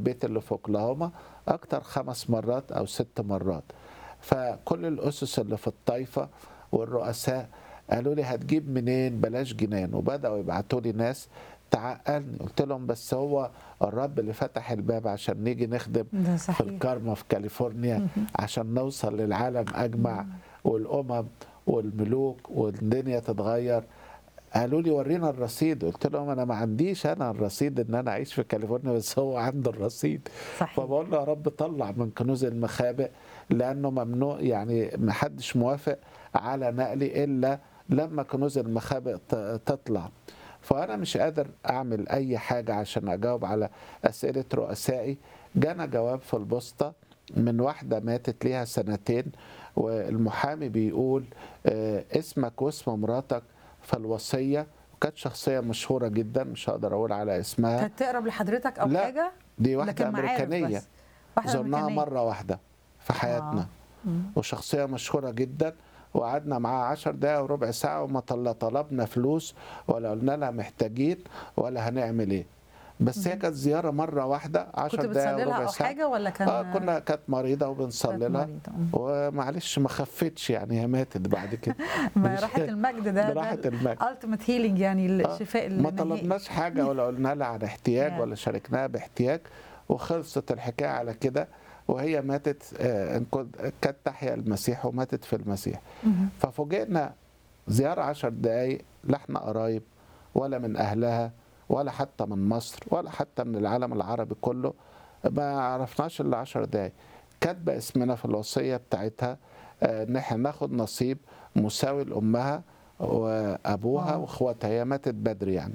البيت اللي في اوكلاهوما اكتر خمس مرات او ست مرات فكل الاسس اللي في الطائفه والرؤساء قالوا لي هتجيب منين بلاش جنان وبداوا يبعتوا لي ناس تعقلني قلت لهم بس هو الرب اللي فتح الباب عشان نيجي نخدم ده في صحيح الكارما في كاليفورنيا عشان نوصل للعالم اجمع والامم والملوك والدنيا تتغير قالوا لي ورينا الرصيد قلت لهم انا ما عنديش انا الرصيد ان انا اعيش في كاليفورنيا بس هو عنده الرصيد صحيح فبقول له يا رب طلع من كنوز المخابئ لانه ممنوع يعني ما حدش موافق على نقلي الا لما كنوز المخابئ ت- تطلع فانا مش قادر اعمل اي حاجه عشان اجاوب على اسئله رؤسائي جانا جواب في البوسطه من واحده ماتت ليها سنتين والمحامي بيقول آه، اسمك واسم مراتك في الوصيه وكانت شخصيه مشهوره جدا مش هقدر اقول على اسمها كانت تقرب لحضرتك او لا، حاجه دي واحده لكن معارف امريكانيه بس. واحده زرناها أمريكانية. مرة واحدة في حياتنا مم. وشخصية مشهورة جدا وقعدنا معاها عشر دقايق وربع ساعة وما طل- طلبنا فلوس ولا قلنا لها محتاجين ولا هنعمل ايه بس هي كانت زيارة مرة واحدة عشر كنت دقايق بتصلي لها وربع او ساعة حاجه ولا كان اه كنا كانت مريضة وبنصلي كانت لها مريضة. مم. ومعلش ما خفتش يعني هي ماتت بعد كده ما مش- راحه المجد ده راحة المجد التيمت هيلينج يعني آه، الشفاء ما النهائي. طلبناش حاجة ولا قلنا لها عن احتياج Yeah. ولا شاركناها باحتياج وخلصت الحكاية على كده وهي ماتت آه، إن كنت- كانت تحيا المسيح وماتت في المسيح مهم. ففوجئنا زيارة عشر دقايق لا احنا قرايب ولا من أهلها ولا حتى من مصر ولا حتى من العالم العربي كله ما عرفناش إلا عشر دقايق كاتبة اسمنا في الوصية بتاعتها آه، إن احنا ناخد نصيب مساوي لأمها وأبوها واو. وإخواتها هي ماتت بدري يعني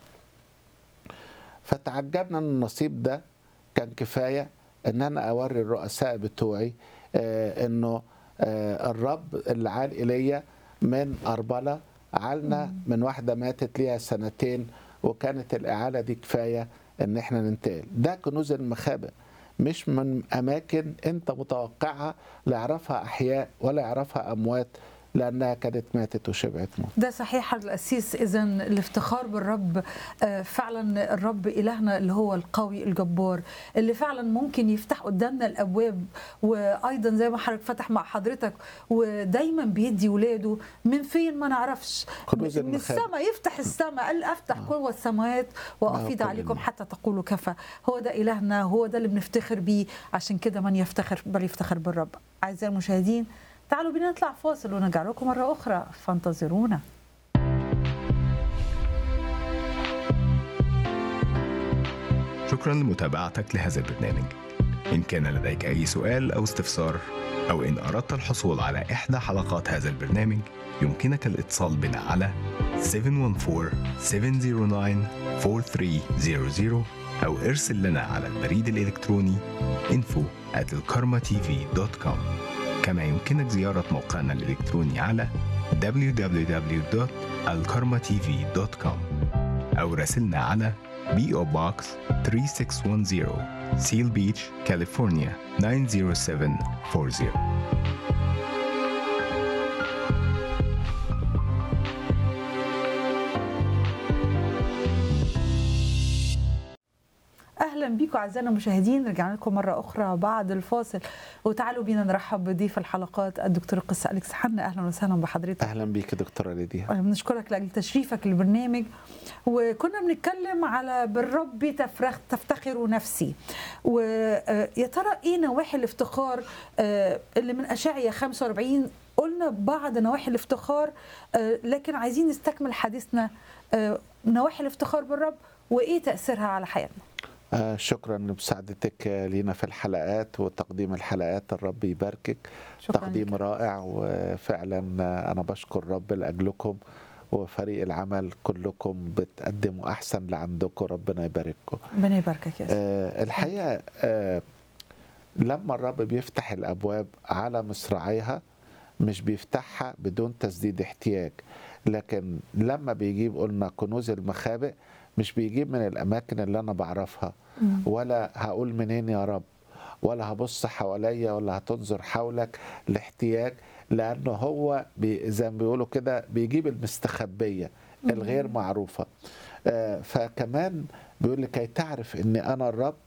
فتعجبنا ان النصيب ده كان كفايه ان انا اوري الرؤساء بتوعي آه، انه آه، الرب اللي عال الي من اربله عالنا من واحده ماتت ليها سنتين وكانت الاعاله دي كفايه ان احنا ننتقل ده كنوز المخابئ مش من اماكن انت متوقعها لا يعرفها احياء ولا يعرفها اموات لانها كانت ماتت وشبعت موت ده صحيح حضرة الأسيس إذا الافتخار بالرب آه، فعلا الرب إلهنا اللي هو القوي الجبار اللي فعلا ممكن يفتح قدامنا الأبواب وأيضا زي ما حضرتك فتح مع حضرتك ودايما بيدي ولاده من فين ما نعرفش كنوز من المخابئ. السماء يفتح السماء قال أفتح قوة السماوات وأفيض آه، عليكم طبعاً. حتى تقولوا كفى هو ده إلهنا هو ده اللي بنفتخر بيه عشان كده من يفتخر بل يفتخر بالرب أعزائي المشاهدين تعالوا بينا نطلع فاصل ونرجع لكم مرة أخرى فانتظرونا شكرا لمتابعتك لهذا البرنامج إن كان لديك أي سؤال أو استفسار أو إن أردت الحصول على إحدى حلقات هذا البرنامج يمكنك الاتصال بنا على 714-709-4300 أو ارسل لنا على البريد الإلكتروني info at الكارما كما يمكنك زيارة موقعنا الإلكتروني على www.alkarmatv.com أو راسلنا على PO Box 3610 Seal Beach, California 90740 اهلا بيكم اعزائنا المشاهدين رجعنا لكم مره اخرى بعد الفاصل وتعالوا بينا نرحب بضيف الحلقات الدكتور القس اليكس حنا اهلا وسهلا بحضرتك اهلا بيك يا دكتوره ليديا بنشكرك لاجل تشريفك للبرنامج وكنا بنتكلم على بالرب تفرخ تفتخر نفسي ويا ترى ايه نواحي الافتخار آه، اللي من اشعيا 45 قلنا بعض نواحي الافتخار آه، لكن عايزين نستكمل حديثنا آه، نواحي الافتخار بالرب وايه تاثيرها على حياتنا آه، شكرا لمساعدتك آه، لينا في الحلقات وتقديم الحلقات الرب يباركك شكرا تقديم لك. رائع وفعلا آه، انا بشكر الرب لاجلكم وفريق العمل كلكم بتقدموا احسن اللي عندكم ربنا يبارككم ربنا يباركك يا سيدي آه، الحقيقه آه، لما الرب بيفتح الابواب على مصراعيها مش بيفتحها بدون تسديد احتياج لكن لما بيجيب قلنا كنوز المخابئ مش بيجيب من الاماكن اللي انا بعرفها مم. ولا هقول منين يا رب ولا هبص حواليا ولا هتنظر حولك لاحتياج لانه هو بي زي ما بيقولوا كده بيجيب المستخبيه الغير معروفه آه، فكمان بيقول لكي تعرف اني انا الرب